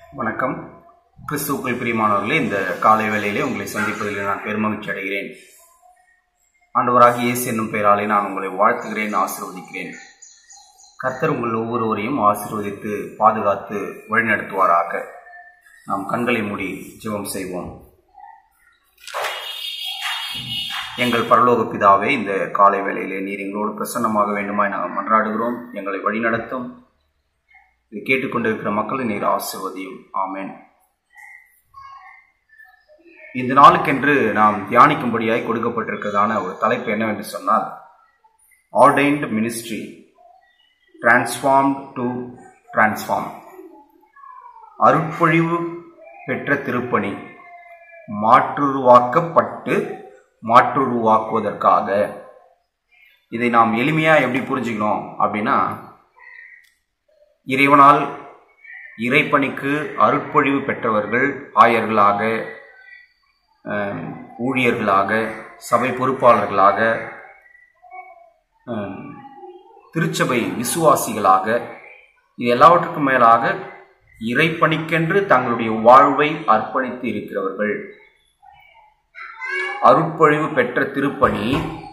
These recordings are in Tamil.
வணக்கம் கிறிஸ்துவுக்குள் பிரியமானவர்களே இந்த காலை வேளையிலே உங்களை சந்திப்பதில் நான் பெருமகிழ்ச்சி அடைகிறேன் ஆண்டவராகிய இயேசு என்னும் பெயராலே நான் உங்களை வாழ்த்துகிறேன் ஆசீர்வதிக்கிறேன் கர்த்தர் உங்கள் ஒவ்வொருவரையும் ஆசீர்வதித்து பாதுகாத்து வழிநடத்துவாராக நாம் கண்களை மூடி ஜெபம் செய்வோம் எங்கள் பரலோக பிதாவே இந்த காலை வேளையிலே நீர் எங்களோடு பிரசன்னமாக வேண்டுமாய் நாங்கள் மன்றாடுகிறோம் எங்களை வழிநடத்தும் இதை கேட்டுக்கொண்டிருக்கிற மக்களை நீர் ஆசிர்வதியும் ஆமென் இந்த நாளுக்கென்று நாம் தியானிக்கும்படியாய் கொடுக்கப்பட்டிருக்கிறதான ஒரு தலைப்பு என்னவென்று சொன்னால் ordained ministry transformed to transform அருட்பொழிவு பெற்ற திருப்பணி மாற்றுருவாக்கப்பட்டு மாற்றுருவாக்குவதற்காக இதை நாம் எளிமையாக எப்படி புரிஞ்சுக்கணும் அப்படின்னா இறைவனால் இறைப்பணிக்கு அருட்பொழிவு பெற்றவர்கள் ஆயர்களாக அஹ், ஊழியர்களாக சபை பொறுப்பாளர்களாக அஹ், திருச்சபை விசுவாசிகளாக இது எல்லாவற்றுக்கும் மேலாக இறைப்பணிக்கென்று தங்களுடைய வாழ்வை அர்ப்பணித்து இருக்கிறவர்கள் அருட்பொழிவு பெற்ற திருப்பணி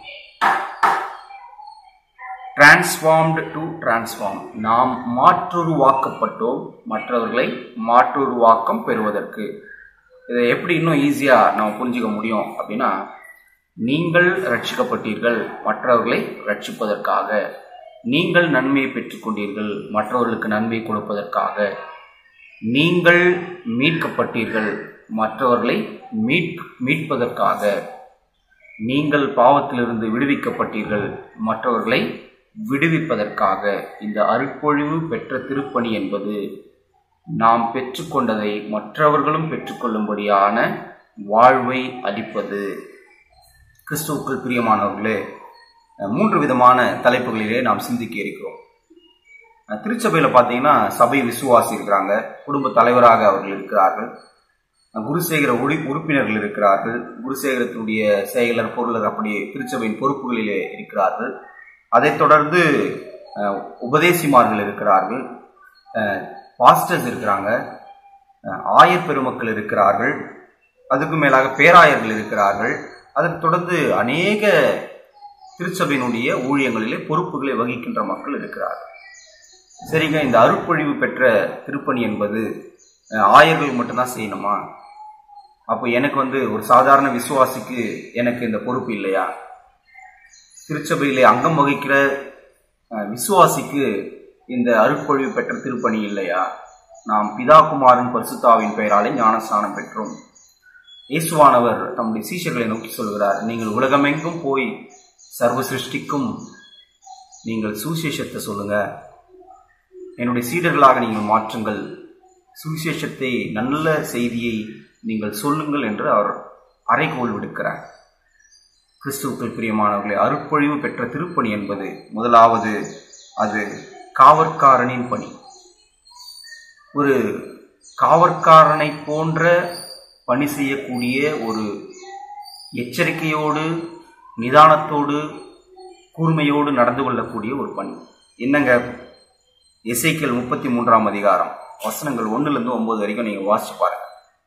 டிரான்ஸ்ஃபார்ம்டு டு டிரான்ஸ்ஃபார்ம் நாம் மாற்றுருவாக்கப்பட்டோம் மற்றவர்களை மாற்றுருவாக்கம் பெறுவதற்கு இதை எப்படி இன்னும் ஈஸியாக நம்ம புரிஞ்சுக்க முடியும் அப்படின்னா நீங்கள் ரட்சிக்கப்பட்டீர்கள் மற்றவர்களை ரட்சிப்பதற்காக நீங்கள் நன்மையை பெற்றுக்கொண்டீர்கள் மற்றவர்களுக்கு நன்மை கொடுப்பதற்காக நீங்கள் மீட்கப்பட்டீர்கள் மற்றவர்களை மீட் மீட்பதற்காக நீங்கள் பாவத்திலிருந்து விடுவிக்கப்பட்டீர்கள் மற்றவர்களை விடுவிப்பதற்காக இந்த அருட்பொழிவு பெற்ற திருப்பணி என்பது நாம் பெற்றுக்கொண்டதை மற்றவர்களும் பெற்றுக்கொள்ளும்படியான வாழ்வை அளிப்பது கிறிஸ்துவுக்குள் பிரியமானவர்களே மூன்று விதமான தலைப்புகளிலே நாம் சிந்திக்க இருக்கிறோம் திருச்சபையில் பார்த்தீங்கன்னா சபை விசுவாசி இருக்கிறாங்க குடும்ப தலைவராக அவர்கள் இருக்கிறார்கள் குருசேகர உடி உறுப்பினர்கள் இருக்கிறார்கள் குருசேகரத்தினுடைய செயலர் பொருளர் அப்படி திருச்சபையின் பொறுப்புகளிலே இருக்கிறார்கள் அதைத் தொடர்ந்து அஹ், உபதேசிமார்கள் இருக்கிறார்கள் அஹ், பாஸ்டர்ஸ் இருக்கிறாங்க அஹ், ஆயர் பெருமக்கள் இருக்கிறார்கள் அதுக்கு மேலாக பேராயர்கள் இருக்கிறார்கள் அதற்கு தொடர்ந்து அநேக திருச்சபையினுடைய ஊழியங்களிலே பொறுப்புகளை வகிக்கின்ற மக்கள் இருக்கிறார்கள் சரிங்க இந்த அருட்பொழிவு பெற்ற திருப்பணி என்பது அஹ், ஆயர்கள் மட்டும்தான் செய்யணுமா அப்போ எனக்கு வந்து ஒரு சாதாரண விசுவாசிக்கு எனக்கு இந்த பொறுப்பு இல்லையா திருச்சபையிலே அங்கம் வகிக்கிற அஹ், விசுவாசிக்கு இந்த அருட்பொழிவு பெற்ற திருப்பணி இல்லையா நாம் பிதா குமாரன் பரிசுத்தாவின் பெயராலே ஞானஸ்தானம் பெற்றோம் இயேசுவானவர் தம்முடைய சீஷர்களை நோக்கி சொல்கிறார் நீங்கள் உலகமெங்கும் போய் சர்வ சிருஷ்டிக்கும் நீங்கள் சுவிசேஷத்தை சொல்லுங்க என்னுடைய சீடர்களாக நீங்கள் மாற்றுங்கள் சுவிசேஷத்தை நல்ல செய்தியை நீங்கள் சொல்லுங்கள் என்று அவர் அறைகோல் விடுக்கிறார் கிறிஸ்துவுக்குள் பிரியமானவர்களே அருட்பொழிவு பெற்ற திருப்பணி என்பது முதலாவது அது காவற்காரனின் பணி ஒரு காவற்காரனை போன்ற பணி செய்யக்கூடிய ஒரு எச்சரிக்கையோடு நிதானத்தோடு கூர்மையோடு நடந்து கொள்ளக்கூடிய ஒரு பணி என்னங்க இசைக்கல் முப்பத்தி மூன்றாம் அதிகாரம் வசனங்கள் ஒன்றுலேருந்து ஒன்பது வரைக்கும் நீங்கள் வாசிச்சு பாருங்க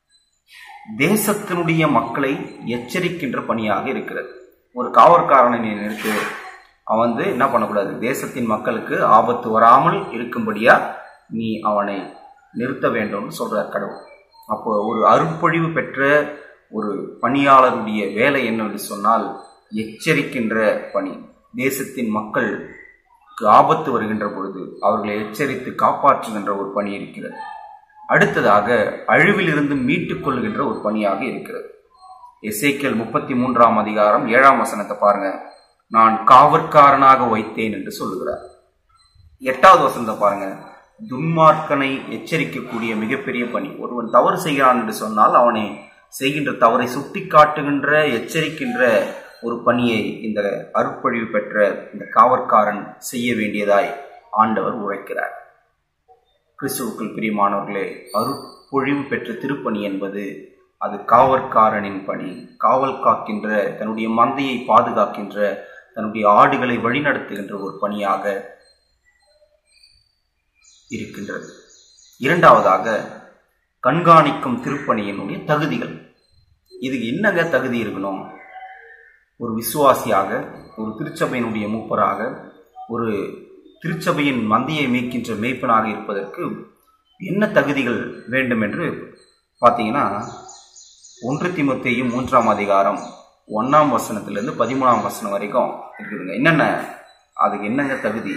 தேசத்தினுடைய மக்களை எச்சரிக்கின்ற பணியாக இருக்கிறது ஒரு காவற்காரனை நீ நிறுத்து அவன் வந்து என்ன பண்ணக்கூடாது தேசத்தின் மக்களுக்கு ஆபத்து வராமல் இருக்கும்படியா நீ அவனை நிறுத்த வேண்டும்னு சொல்றார் கடவுள் அப்போ ஒரு அருட்பொழிவு பெற்ற ஒரு பணியாளருடைய வேலை என்னவென்று சொன்னால் எச்சரிக்கின்ற பணி தேசத்தின் மக்களுக்கு ஆபத்து வருகின்ற பொழுது அவர்களை எச்சரித்து காப்பாற்றுகின்ற ஒரு பணி இருக்கிறது அடுத்ததாக அழிவிலிருந்து மீட்டுக் கொள்கின்ற ஒரு பணியாக இருக்கிறது எசேக்கியல் முப்பத்தி மூன்றாம் அதிகாரம் ஏழாம் வசனத்தை பாருங்க நான் காவற்காரனாக வைத்தேன் என்று சொல்லுகிறார் எட்டாவது வசனத்தை பாருங்க துன்மார்க்கனை எச்சரிக்கக்கூடிய மிகப்பெரிய பணி ஒருவன் தவறு செய்கிறான் என்று சொன்னால் அவனை செய்கின்ற தவறை சுட்டி காட்டுகின்ற எச்சரிக்கின்ற ஒரு பணியை இந்த அருட்பொழிவு பெற்ற இந்த காவற்காரன் செய்ய வேண்டியதாய் ஆண்டவர் உரைக்கிறார் கிறிஸ்துவுக்குள் பிரியமானவர்களே அருட்பொழிவு பெற்ற திருப்பணி என்பது அது காவற்காரனின் பணி காவல் காக்கின்ற தன்னுடைய மந்தையை பாதுகாக்கின்ற தன்னுடைய ஆடுகளை வழிநடத்துகின்ற ஒரு பணியாக இருக்கின்றது இரண்டாவதாக கண்காணிக்கும் திருப்பணியினுடைய தகுதிகள் இதுக்கு என்னங்க தகுதி இருக்கணும் ஒரு விசுவாசியாக ஒரு திருச்சபையினுடைய மூப்பராக ஒரு திருச்சபையின் மந்தையை மீட்கின்ற மேய்ப்பனாக இருப்பதற்கு என்ன தகுதிகள் வேண்டும் என்று பார்த்தீங்கன்னா ஒன்று திமுத்தையும் மூன்றாம் அதிகாரம் ஒன்றாம் வசனத்திலிருந்து பதிமூணாம் வசனம் வரைக்கும் இருக்குதுங்க என்னென்ன அதுக்கு என்னங்க தகுதி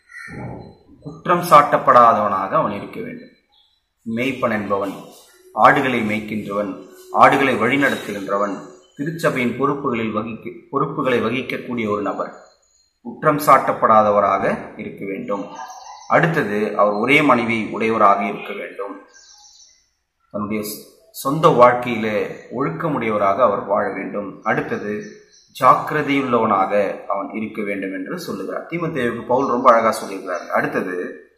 குற்றம் சாட்டப்படாதவனாக அவன் இருக்க வேண்டும் மேய்ப்பன் என்பவன் ஆடுகளை மேய்க்கின்றவன் ஆடுகளை வழிநடத்துகின்றவன் திருச்சபையின் பொறுப்புகளில் வகிக்க பொறுப்புகளை வகிக்கக்கூடிய ஒரு நபர் குற்றம் சாட்டப்படாதவராக இருக்க வேண்டும் அடுத்தது அவர் ஒரே மனைவி உடையவராக இருக்க வேண்டும் தன்னுடைய சொந்த வாழ்க்கையில ஒழுக்கமுடையவராக அவர் வாழ வேண்டும் அடுத்தது ஜாக்கிரதையுள்ளவனாக அவன் இருக்க வேண்டும் என்று சொல்லுகிறார் தீமத்தேவுக்கு பவுல் ரொம்ப அழகா சொல்லியிருக்கிறார் அடுத்தது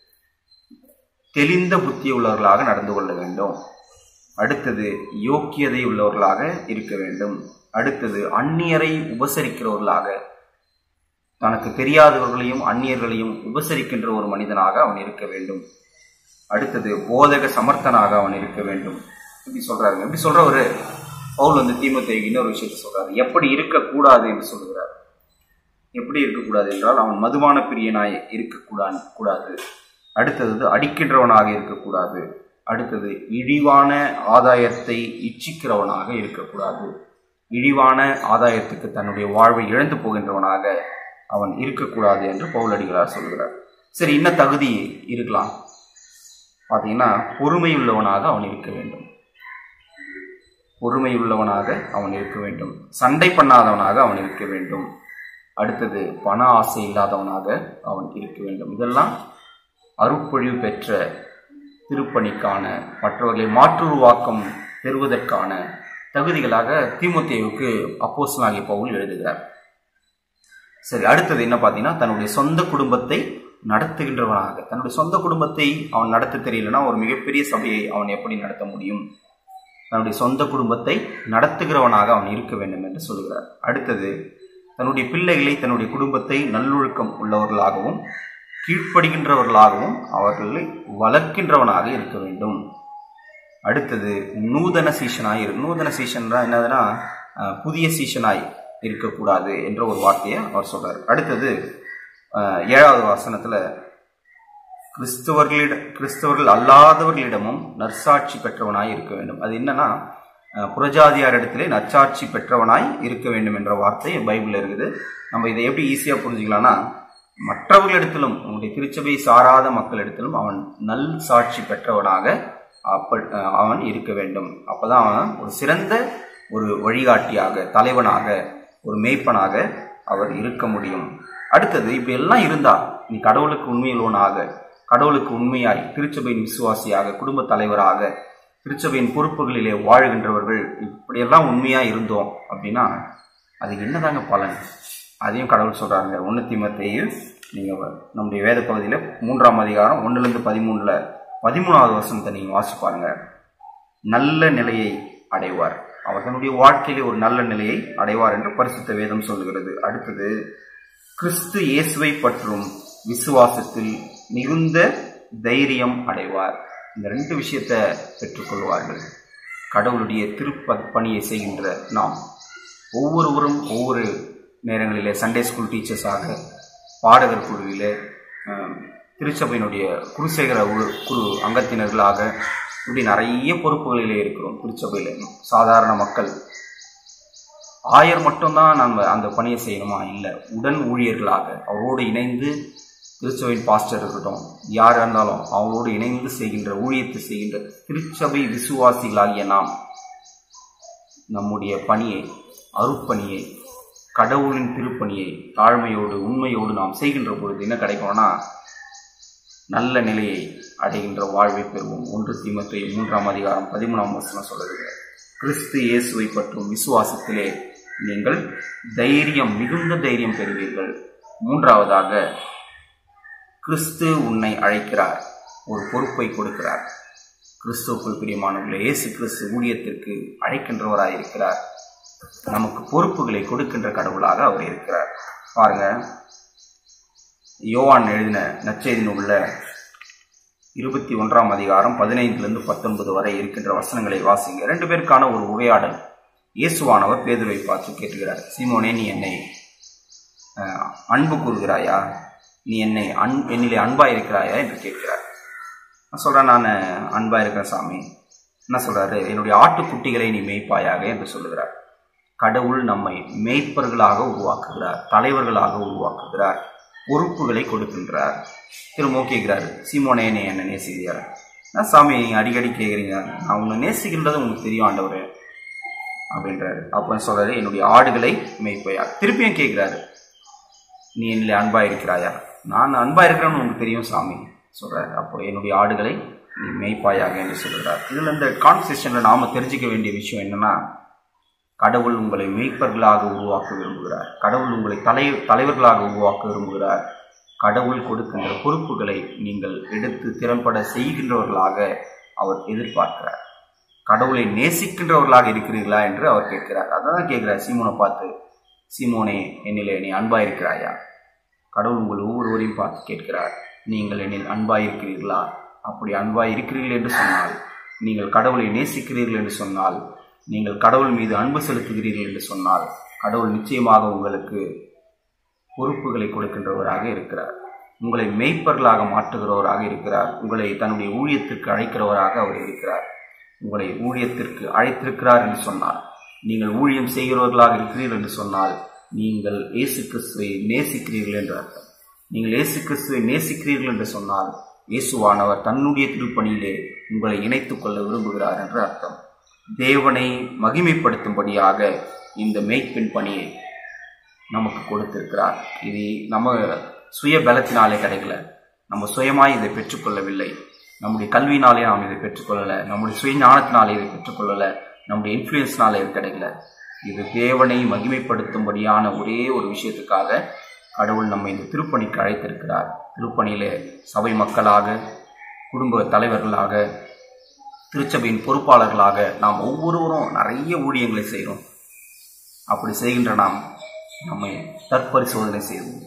தெளிந்த புத்தி உள்ளவர்களாக நடந்து கொள்ள வேண்டும் அடுத்தது யோக்கியதை உள்ளவர்களாக இருக்க வேண்டும் அடுத்தது அந்நியரை உபசரிக்கிறவர்களாக தனக்கு தெரியாதவர்களையும் அந்நியர்களையும் உபசரிக்கின்ற ஒரு மனிதனாக அவன் இருக்க வேண்டும் அடுத்தது போதக சமர்த்தனாக அவன் இருக்க வேண்டும் இப்படி சொல்றாரு இப்படி சொல்றவரு பவுல் வந்து தீமத்தேவி இன்னொரு விஷயத்த சொல்றாரு எப்படி இருக்கக்கூடாது என்று சொல்லுகிறார் எப்படி இருக்கக்கூடாது என்றால் அவன் மதுபான பிரியனாய் இருக்கக்கூடாது கூடாது அடுத்தது அடிக்கின்றவனாக இருக்கக்கூடாது அடுத்தது இழிவான ஆதாயத்தை இச்சிக்கிறவனாக இருக்கக்கூடாது இழிவான ஆதாயத்துக்கு தன்னுடைய வாழ்வை இழந்து போகின்றவனாக அவன் இருக்கக்கூடாது என்று பவுலடிகளார் சொல்கிறார் சரி என்ன தகுதி இருக்கலாம் பார்த்தீங்கன்னா பொறுமையுள்ளவனாக அவன் இருக்க வேண்டும் பொறுமையுள்ளவனாக அவன் இருக்க வேண்டும் சண்டை பண்ணாதவனாக அவன் இருக்க வேண்டும் அடுத்தது பண ஆசை இல்லாதவனாக அவன் இருக்க வேண்டும் இதெல்லாம் அருப்பொழிவு பெற்ற திருப்பணிக்கான மற்றவர்களை மாற்றுருவாக்கம் பெறுவதற்கான தகுதிகளாக தீமுத்தேவுக்கு அப்போஸ்தலனாகிய பவுல் எழுதுகிறார் சரி அடுத்தது என்ன பார்த்தீங்கன்னா தன்னுடைய சொந்த குடும்பத்தை நடத்துகின்றவனாக தன்னுடைய சொந்த குடும்பத்தை அவன் நடத்த தெரியலனா ஒரு மிகப்பெரிய சபையை அவன் எப்படி நடத்த முடியும் தன்னுடைய சொந்த குடும்பத்தை நடத்துகிறவனாக அவன் இருக்க வேண்டும் என்று சொல்கிறார் அடுத்தது தன்னுடைய பிள்ளைகளை தன்னுடைய குடும்பத்தை நல்லொழுக்கம் உள்ளவர்களாகவும் கீழ்ப்படுகின்றவர்களாகவும் அவர்களை வளர்க்கின்றவனாக இருக்க வேண்டும் அடுத்தது நூதன சீஷனாய் இரு நூதன சீஷன் என்னதுன்னா அஹ், புதிய சீஷனாய் இருக்கக்கூடாது என்ற ஒரு வார்த்தையை அவர் சொல்றார் அடுத்தது அஹ், ஏழாவது வசனத்துல கிறிஸ்தவர்களிட கிறிஸ்தவர்கள் அல்லாதவர்களிடமும் நற்சாட்சி பெற்றவனாய் இருக்க வேண்டும் அது என்னன்னா அஹ், புறஜாதியாரிடத்திலே நற்சாட்சி பெற்றவனாய் இருக்க வேண்டும் என்ற வார்த்தை பைபிள்ல இருக்குது நம்ம இதை எப்படி ஈஸியா புரிஞ்சுக்கலாம்னா மற்றவர்களிடத்திலும் உன்னுடைய திருச்சபை சாராத மக்களிடத்திலும் அவன் நல் சாட்சி பெற்றவனாக அப்ப அஹ், அவன் இருக்க வேண்டும் அப்பதான் அவன் ஒரு சிறந்த ஒரு வழிகாட்டியாக தலைவனாக ஒரு மேய்ப்பனாக அவர் இருக்க முடியும் அடுத்தது இப்ப எல்லாம் இருந்தா நீ கடவுளுக்கு உண்மையுள்ளவனாக கடவுளுக்கு உண்மையாய் திருச்சபையின் விசுவாசியாக குடும்ப தலைவராக திருச்சபையின் பொறுப்புகளிலே வாழ்கின்றவர்கள் இப்படியெல்லாம் உண்மையா இருந்தோம் அப்படின்னா அது என்னதாங்க பலன் அதையும் கடவுள் சொல்றாங்க ஒன்னு தீமத்தையில் நீங்க வ- நம்முடைய வேத பகுதியில மூன்றாம் அதிகாரம் ஒண்ணுல இருந்து பதிமூணுல பதிமூணாவது வசனத்தை நீங்க வாசிச்சு பாருங்க நல்ல நிலையை அடைவார் அவர் தன்னுடைய வாழ்க்கையிலே ஒரு நல்ல நிலையை அடைவார் என்று பரிசுத்த வேதம் சொல்லுகிறது அடுத்தது கிறிஸ்து இயேசுவை பற்றும் விசுவாசத்தில் மிகுந்த தைரியம் அடைவார் இந்த ரெண்டு விஷயத்தை பெற்றுக்கொள்வார்கள் கடவுளுடைய திருப்ப பணியை செய்கின்ற நாம் ஒவ்வொருவரும் ஒவ்வொரு நேரங்களிலே சண்டே ஸ்கூல் டீச்சர்ஸாக பாடகர் குழுவிலே ஆம், திருச்சபையினுடைய குருசேகர உ- குரு அங்கத்தினர்களாக இப்படி நிறைய பொறுப்புகளிலே இருக்கிறோம் திருச்சபையில சாதாரண மக்கள் ஆயர் மட்டும்தான் நம்ம அந்த பணியை செய்யணுமா இல்லை உடன் ஊழியர்களாக அவரோடு இணைந்து திருச்சபையின் பாஸ்டர் இருக்கட்டும் யார் இருந்தாலும் அவங்களோடு இணைந்து செய்கின்ற ஊழியத்தை செய்கின்ற திருச்சபை விசுவாசிகளாகிய நாம் நம்முடைய பணியை அருப்பணியை கடவுளின் திருப்பணியை தாழ்மையோடு உண்மையோடு நாம் செய்கின்ற பொழுது என்ன கிடைக்கும்னா நல்ல நிலையை அடைகின்ற வாழ்வை பெறுவோம் ஒன்று தீமத்தை மூன்றாம் அதிகாரம் பதிமூணாம் வசனம் சொல்லுது கிறிஸ்து இயேசுவை பற்றும் விசுவாசத்திலே நீங்கள் தைரியம் மிகுந்த தைரியம் பெறுவீர்கள் மூன்றாவதாக கிறிஸ்து உன்னை அழைக்கிறார் ஒரு பொறுப்பை கொடுக்கிறார் கிறிஸ்துவுக்குள் பிரியமானவர்களே இயேசு கிறிஸ்து ஊழியத்திற்கு அழைக்கின்றவராய் இருக்கிறார் நமக்கு பொறுப்புகளை கொடுக்கின்ற கடவுளாக அவர் இருக்கிறார் பாருங்க யோவான் எழுதின நற்செய்தி நூல்ல இருபத்தி ஒன்றாம் அதிகாரம் பதினைந்திலிருந்து பத்தொன்பது வரை இருக்கின்ற வசனங்களை வாசிங்க ரெண்டு பேருக்கான ஒரு உரையாடல் இயேசுவானவர் பேதுருவை பார்த்து கேட்டுகிறார் சீமோனே நீ என்னை அஹ், அன்பு கூறுகிறாயா நீ என்னை அன் என்னிலே அன்பா இருக்கிறாயா என்று கேட்கிறார் நான் சொல்றேன் நான் அன்பா இருக்கிறேன் சாமி என்ன சொல்றாரு என்னுடைய ஆட்டுக்குட்டிகளை நீ மேய்ப்பாயாக என்று சொல்லுகிறார் கடவுள் நம்மை மேய்ப்பர்களாக உருவாக்குகிறார் தலைவர்களாக உருவாக்குகிறார் பொறுப்புகளை கொடுக்கின்றார் திரும்ப கேட்கிறாரு சீமோனே நீ என்ன நேசிக்கிறார் நான் சாமி நீங்க அடிக்கடி கேட்குறீங்க நான் உங்களை நேசிக்கின்றது உங்களுக்கு தெரியும் ஆண்டவரே அப்படின்றாரு அப்போ சொல்றாரு என்னுடைய ஆடுகளை மேய்ப்பையா திருப்பியும் கேட்கிறாரு நீ என்னில் அன்பா இருக்கிறாயா நான் அன்பா இருக்கிறேன்னு உங்களுக்கு தெரியும் சாமி சொல்றாரு அப்போ என்னுடைய ஆடுகளை நீ மேய்ப்பாயாக என்று சொல்கிறார் இதுல இந்த கான்வர்சேஷன்ல நாம தெரிஞ்சுக்க வேண்டிய விஷயம் என்னன்னா கடவுள் உங்களை மேய்ப்பர்களாக உருவாக்க விரும்புகிறார் கடவுள் உங்களை தலை தலைவர்களாக உருவாக்க விரும்புகிறார் கடவுள் கொடுக்கின்ற பொறுப்புகளை நீங்கள் எடுத்து திறம்பட செய்கின்றவர்களாக அவர் எதிர்பார்க்கிறார் கடவுளை நேசிக்கின்றவர்களாக இருக்கிறீர்களா என்று அவர் கேட்கிறார் அதான் கேட்கிறார் சீமோனை பார்த்து சீமோனே என்னிலே நீ அன்பா இருக்கிறாயா கடவுள் உங்கள் ஒவ்வொருவரையும் பார்த்து கேட்கிறார் நீங்கள் என்னில் அன்பாய் இருக்கிறீர்களா அப்படி அன்பாய் இருக்கிறீர்கள் என்று சொன்னால் நீங்கள் கடவுளை நேசிக்கிறீர்கள் என்று சொன்னால் நீங்கள் கடவுள் மீது அன்பு செலுத்துகிறீர்கள் என்று சொன்னால் கடவுள் நிச்சயமாக உங்களுக்கு பொறுப்புகளை கொடுக்கின்றவராக இருக்கிறார் உங்களை மெய்ப்பர்களாக மாற்றுகிறவராக இருக்கிறார் உங்களை தன்னுடைய ஊழியத்திற்கு அழைக்கிறவராக அவர் இருக்கிறார் உங்களை ஊழியத்திற்கு அழைத்திருக்கிறார் என்று சொன்னார் நீங்கள் ஊழியம் செய்கிறவர்களாக இருக்கிறீர்கள் என்று சொன்னால் நீங்கள் இயேசு கிறிஸ்துவை நேசிக்கிறீர்கள் என்று அர்த்தம் நீங்கள் இயேசு கிறிஸ்துவை நேசிக்கிறீர்கள் என்று சொன்னால் இயேசுவானவர் தன்னுடைய திருப்பணியிலே உங்களை இணைத்துக் கொள்ள விரும்புகிறார் என்று அர்த்தம் தேவனை மகிமைப்படுத்தும்படியாக இந்த மேய்ப்பின் பணியை நமக்கு கொடுத்திருக்கிறார் இது நம்ம சுய பலத்தினாலே கிடைக்கல நம்ம சுயமாய் இதை பெற்றுக்கொள்ளவில்லை நம்முடைய கல்வியினாலே நாம் இதை பெற்றுக்கொள்ளல நம்முடைய சுய ஞானத்தினாலே இதை பெற்றுக்கொள்ளல நம்முடைய இன்ஃப்ளூயன்ஸ்னாலே இது கிடைக்கல இது தேவனை மகிமைப்படுத்தும்படியான ஒரே ஒரு விஷயத்துக்காக கடவுள் நம்ம இந்த திருப்பணிக்கு அழைத்திருக்கிறார் திருப்பணியிலே சபை மக்களாக குடும்ப தலைவர்களாக திருச்சபையின் பொறுப்பாளர்களாக நாம் ஒவ்வொருவரும் நிறைய ஊழியங்களை செய்கிறோம் அப்படி செய்கின்ற நாம் நம்மை தற்பரிசோதனை செய்வோம்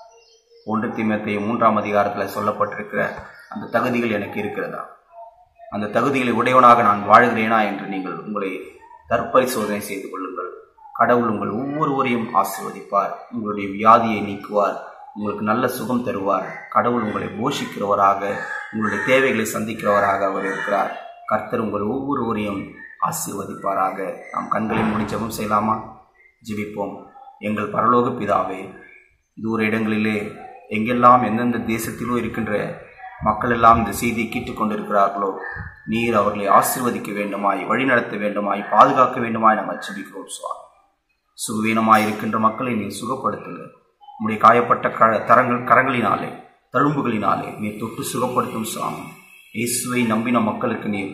ஒன்று தீமத்தை மூன்றாம் அதிகாரத்தில் சொல்லப்பட்டிருக்கிற அந்த தகுதிகள் எனக்கு இருக்கிறதா அந்த தகுதிகளை உடையவனாக நான் வாழ்கிறேனா என்று நீங்கள் உங்களை தற்பரிசோதனை செய்து கொள்ளுங்கள் கடவுள் உங்கள் ஒவ்வொருவரையும் ஆசீர்வதிப்பார் உங்களுடைய வியாதியை நீக்குவார் உங்களுக்கு நல்ல சுகம் தருவார் கடவுள் உங்களை போஷிக்கிறவராக உங்களுடைய தேவைகளை சந்திக்கிறவராக அவர் இருக்கிறார் கர்த்தர் உங்கள் ஒவ்வொருவரையும் ஆசீர்வதிப்பாராக நாம் கண்களை மூடி ஜெபம் செய்யலாமா ஜெபிப்போம் எங்கள் பரலோக பிதாவே தூர இடங்களிலே எங்கெல்லாம் எந்தெந்த தேசத்திலோ இருக்கின்ற மக்கள் எல்லாம் இந்த செய்தியை கேட்டுக் கொண்டிருக்கிறார்களோ நீர் அவர்களை ஆசீர்வதிக்க வேண்டுமாய் வழிநடத்த வேண்டுமாய் பாதுகாக்க வேண்டுமாய் நாங்கள் ஜெபிக்கிறோம் சுவாமி சுகவீனமாய் இருக்கின்ற மக்களை நீர் சுகப்படுத்துங்க உம்முடைய காயப்பட்ட க தரங்கள் கரங்களினாலே தழும்புகளினாலே நீர் தொட்டு சுகப்படுத்தும் சுவாமி இயேசுவை நம்பின மக்களுக்கு நீர்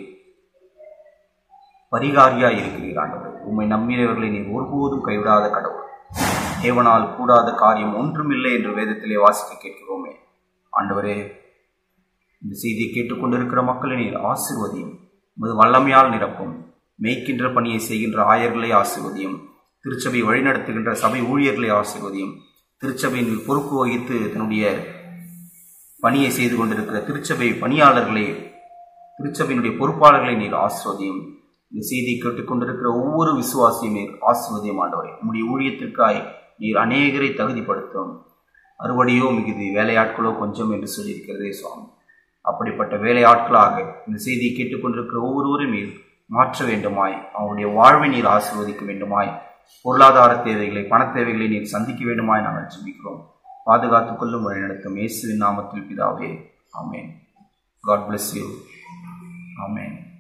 பரிகாரியாய் இருக்கிறீர் ஆண்டவர் உம்மை நம்பினவர்களை நீர் ஒருபோதும் கைவிடாத கடவுள் தேவனால் கூடாத காரியம் ஒன்றுமில்லை என்று வேதத்திலே வாசிக்க கேட்கிறோமே ஆண்டவரே இந்த செய்தியை கேட்டுக்கொண்டிருக்கிற மக்களை நீர் ஆசிர்வதியும் உமது வல்லமையால் நிரப்பும் மேய்க்கின்ற பணியை செய்கின்ற ஆயர்களை ஆசிர்வதியும் திருச்சபை வழிநடத்துகின்ற சபை ஊழியர்களை ஆசிர்வதியும் திருச்சபையின் பொறுப்பு வகித்து தன்னுடைய பணியை செய்து கொண்டிருக்கிற திருச்சபை பணியாளர்களை திருச்சபையினுடைய பொறுப்பாளர்களை நீர் ஆசிர்வதியும் இந்த செய்தியை கேட்டுக்கொண்டிருக்கிற ஒவ்வொரு விசுவாசியும் நீர் ஆசிர்வதியும் ஆண்டவரை உம்முடைய ஊழியத்திற்காய் நீர் அநேகரை தகுதிப்படுத்தும் அறுவடையோ மிகுதி வேலையாட்களோ கொஞ்சம் என்று சொல்லியிருக்கிறதே சுவாமி அப்படிப்பட்ட வேலையாட்களாக இந்த செய்தியை கேட்டுக்கொண்டிருக்கிற ஒவ்வொருவரும் நீர் மாற்ற வேண்டுமாய் அவருடைய வாழ்வை நீர் ஆசீர்வதிக்க வேண்டுமாய் பொருளாதார தேவைகளை பண தேவைகளை நீர் சந்திக்க வேண்டுமாய் நாங்கள் ஜெபிக்கிறோம் பாதுகாத்துக் கொள்ளும் வழிநடத்தும் இயேசுவின் நாமத்தில் பிதாவே ஆமேன் காட் bless யூ ஆமேன்